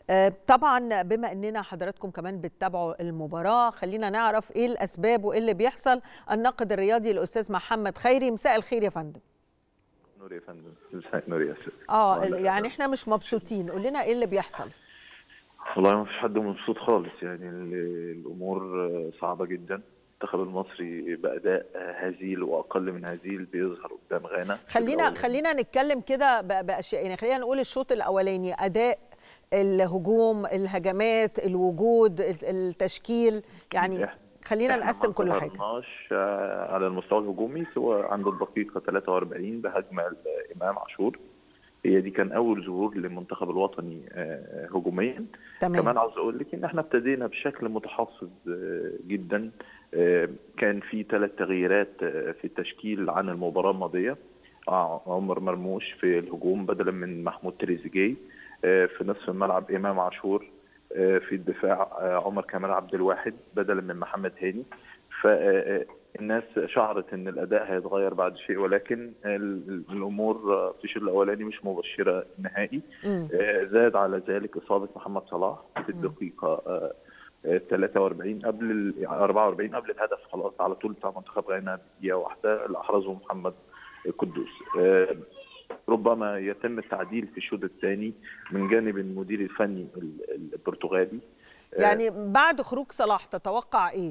طبعا بما اننا حضراتكم كمان بتتابعوا المباراه خلينا نعرف ايه الاسباب وايه اللي بيحصل الناقد الرياضي الاستاذ محمد خيري مساء الخير يا فندم نور يا فندم ازيك نور يا استاذ اه يعني احنا مش مبسوطين قول لنا ايه اللي بيحصل والله ما فيش حد مبسوط خالص يعني الامور صعبه جدا المنتخب المصري باداء هزيل واقل من هزيل بيظهر قدام غانا خلينا خلينا نتكلم كده باشياء يعني خلينا نقول الشوط الاولاني اداء الهجوم الهجمات الوجود التشكيل يعني خلينا نقسم كل حاجه على المستوى الهجومي سواء عند الدقيقه 43 بهجمه الامام عاشور هي دي كان اول ظهور للمنتخب الوطني هجوميا تمام. كمان عاوز اقول لك ان احنا ابتدينا بشكل متحفظ جدا كان في ثلاث تغييرات في التشكيل عن المباراه الماضيه عمر مرموش في الهجوم بدلا من محمود تريزيجيه في نصف الملعب امام عاشور في الدفاع عمر كمال عبد الواحد بدلا من محمد هاني فالناس شعرت ان الاداء هيتغير بعد شيء ولكن الامور في الشوط الاولاني مش مبشره نهائي زاد على ذلك اصابه محمد صلاح في الدقيقه 43 قبل 44 قبل الهدف خلاص على طول بتاع منتخب غانا دقيقه واحده اللي احرزه محمد قدوس ربما يتم التعديل في الشوط الثاني من جانب المدير الفني البرتغالي يعني بعد خروج صلاح تتوقع ايه؟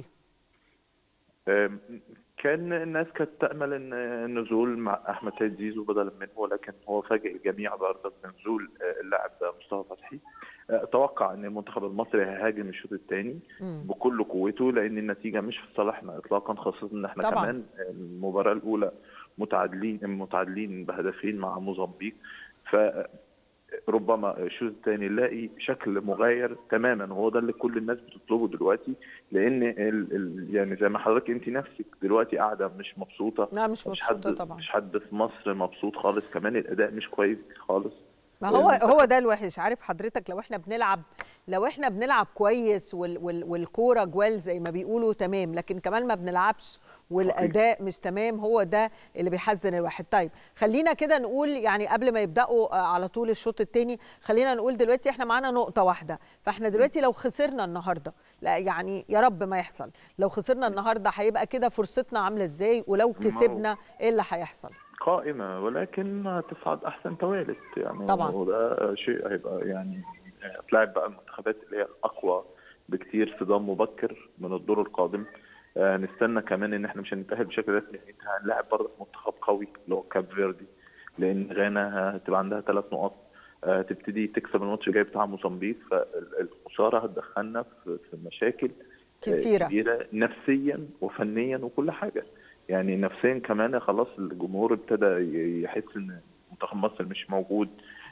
كان الناس كانت تامل ان النزول مع احمد سيد زيزو بدلا منه ولكن هو فاجئ الجميع برضه بنزول اللاعب مصطفى فتحي اتوقع ان المنتخب المصري هيهاجم الشوط الثاني بكل قوته لان النتيجه مش في صالحنا اطلاقا خاصه ان احنا طبعا. كمان المباراه الاولى متعادلين متعادلين بهدفين مع موزمبيق ف ربما الشوط الثاني نلاقي شكل مغاير تماما وهو ده اللي كل الناس بتطلبه دلوقتي لان ال ال يعني زي ما حضرتك انت نفسك دلوقتي قاعده مش مبسوطه لا مش مبسوطه مش حد طبعا مش حد في مصر مبسوط خالص كمان الاداء مش كويس خالص ما هو هو ده الوحش عارف حضرتك لو احنا بنلعب لو احنا بنلعب كويس وال وال والكوره جوال زي ما بيقولوا تمام لكن كمان ما بنلعبش والاداء مش تمام هو ده اللي بيحزن الواحد طيب خلينا كده نقول يعني قبل ما يبداوا على طول الشوط الثاني خلينا نقول دلوقتي احنا معانا نقطه واحده فاحنا دلوقتي لو خسرنا النهارده لا يعني يا رب ما يحصل لو خسرنا النهارده هيبقى كده فرصتنا عامله ازاي ولو كسبنا ايه اللي هيحصل قائمه ولكن تصعد احسن توالت يعني طبعا وده شيء هيبقى يعني تلاعب بقى المنتخبات اللي هي الاقوى بكتير في ضم مبكر من الدور القادم هنستنى كمان ان احنا مش هنتاهل بشكل رسمي هنلاعب برضه منتخب قوي اللي هو كاب فيردي لان غانا هتبقى عندها ثلاث نقط تبتدي تكسب الماتش الجاي بتاع موزمبيق فالخساره هتدخلنا في مشاكل كتيرة. كتيره نفسيا وفنيا وكل حاجه يعني نفسيا كمان خلاص الجمهور ابتدى يحس ان منتخب مصر مش موجود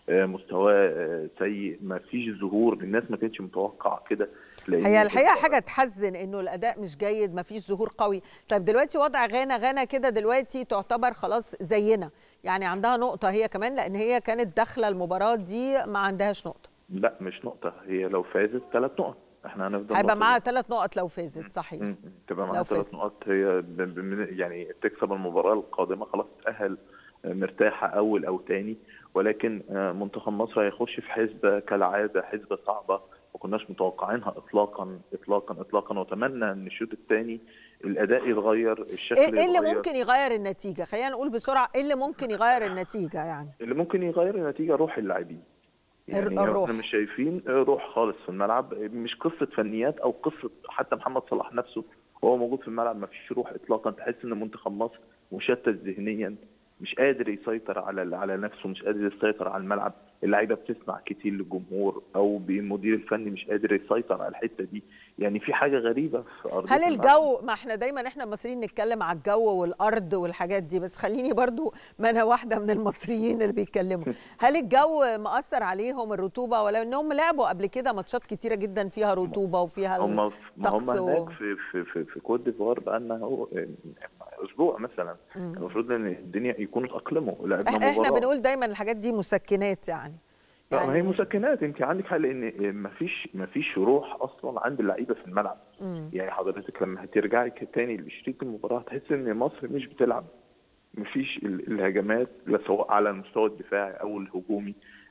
مستواه سيء ما فيش ظهور الناس ما كانتش متوقع كده هي الحقيقه حاجه تحزن انه الاداء مش جيد ما فيش ظهور قوي طيب دلوقتي وضع غانا غانا كده دلوقتي تعتبر خلاص زينا يعني عندها نقطه هي كمان لان هي كانت داخله المباراه دي ما عندهاش نقطه لا مش نقطه هي لو فازت ثلاث نقط احنا هنفضل هيبقى معاها ثلاث نقط لو فازت صحيح تبقى معاها ثلاث نقط هي يعني تكسب المباراه القادمه خلاص تاهل مرتاحه اول او ثاني ولكن منتخب مصر هيخش في حسبه كالعاده حسبه صعبه ما كناش متوقعينها اطلاقا اطلاقا اطلاقا واتمنى ان الشوط الثاني الاداء الشكل الشكل ايه اللي يتغير. ممكن يغير النتيجه خلينا نقول بسرعه ايه اللي ممكن يغير النتيجه يعني اللي ممكن يغير النتيجه روح اللاعبين يعني الروح. احنا مش شايفين روح خالص في الملعب مش قصه فنيات او قصه حتى محمد صلاح نفسه وهو موجود في الملعب ما فيش روح اطلاقا تحس ان منتخب مصر مشتت ذهنيا مش قادر يسيطر على على نفسه مش قادر يسيطر على الملعب اللعيبه بتسمع كتير للجمهور او المدير الفني مش قادر يسيطر على الحته دي يعني في حاجه غريبه في ارض هل الجو ما احنا دايما احنا المصريين نتكلم على الجو والارض والحاجات دي بس خليني برضو ما انا واحده من المصريين اللي بيتكلموا هل الجو مأثر عليهم الرطوبه ولا انهم لعبوا قبل كده ماتشات كتيره جدا فيها رطوبه وفيها هم هم هناك في في في, في كوت ديفوار بقى لنا اسبوع مثلا المفروض ان الدنيا يكونوا اتاقلموا لعبنا احنا بنقول دايما الحاجات دي مسكنات يعني يعني هي مسكنات انت عندك حق لان مفيش مفيش روح اصلا عند اللعيبه في الملعب مم. يعني حضرتك لما هترجعي تاني لشريط المباراه هتحس ان مصر مش بتلعب مفيش الهجمات لا سواء على المستوى الدفاعي او الهجومي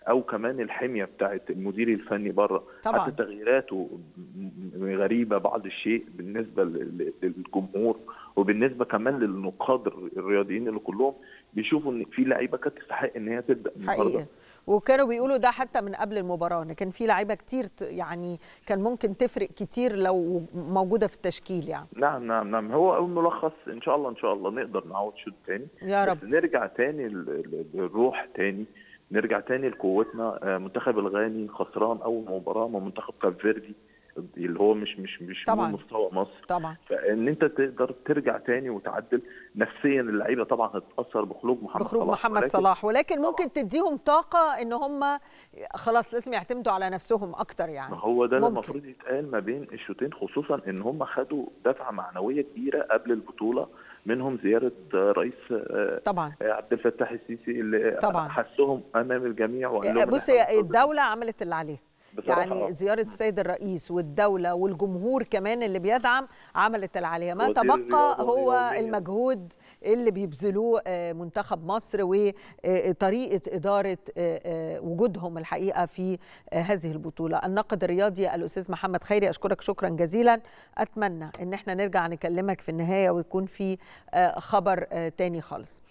او كمان الحميه بتاعت المدير الفني بره طبعا حتى تغييراته غريبه بعض الشيء بالنسبه للجمهور وبالنسبه كمان للنقاد الرياضيين اللي كلهم بيشوفوا ان في لعيبه كانت تستحق ان هي تبدا حقيقي وكانوا بيقولوا ده حتى من قبل المباراه ان كان في لعيبه كتير يعني كان ممكن تفرق كتير لو موجوده في التشكيل يعني نعم نعم نعم هو الملخص ان شاء الله ان شاء الله نقدر نعود شوط تاني يا رب بس نرجع تاني الروح تاني نرجع تاني لقوتنا منتخب الغاني خسران اول مباراه من منتخب كاب فيردي اللي هو مش مش مش طبعا من مستوى مصر طبعا فان انت تقدر ترجع تاني وتعدل نفسيا اللعيبه طبعا هتتاثر بخروج محمد بخروج صلاح محمد ولكن صلاح ولكن ممكن طبعا. تديهم طاقه ان هم خلاص لازم يعتمدوا على نفسهم اكتر يعني هو ده اللي المفروض يتقال ما بين الشوطين خصوصا ان هم خدوا دفعه معنويه كبيره قبل البطوله منهم زياره رئيس طبعا عبد الفتاح السيسي اللي طبعا حسهم امام الجميع وقال لهم بص الدوله عملت اللي عليها يعني زيارة السيد الرئيس والدولة والجمهور كمان اللي بيدعم عملت اللي عليها ما تبقى هو المجهود اللي بيبذلوه منتخب مصر وطريقة إدارة وجودهم الحقيقة في هذه البطولة الناقد الرياضي الأستاذ محمد خيري أشكرك شكرا جزيلا أتمنى أن احنا نرجع نكلمك في النهاية ويكون في خبر تاني خالص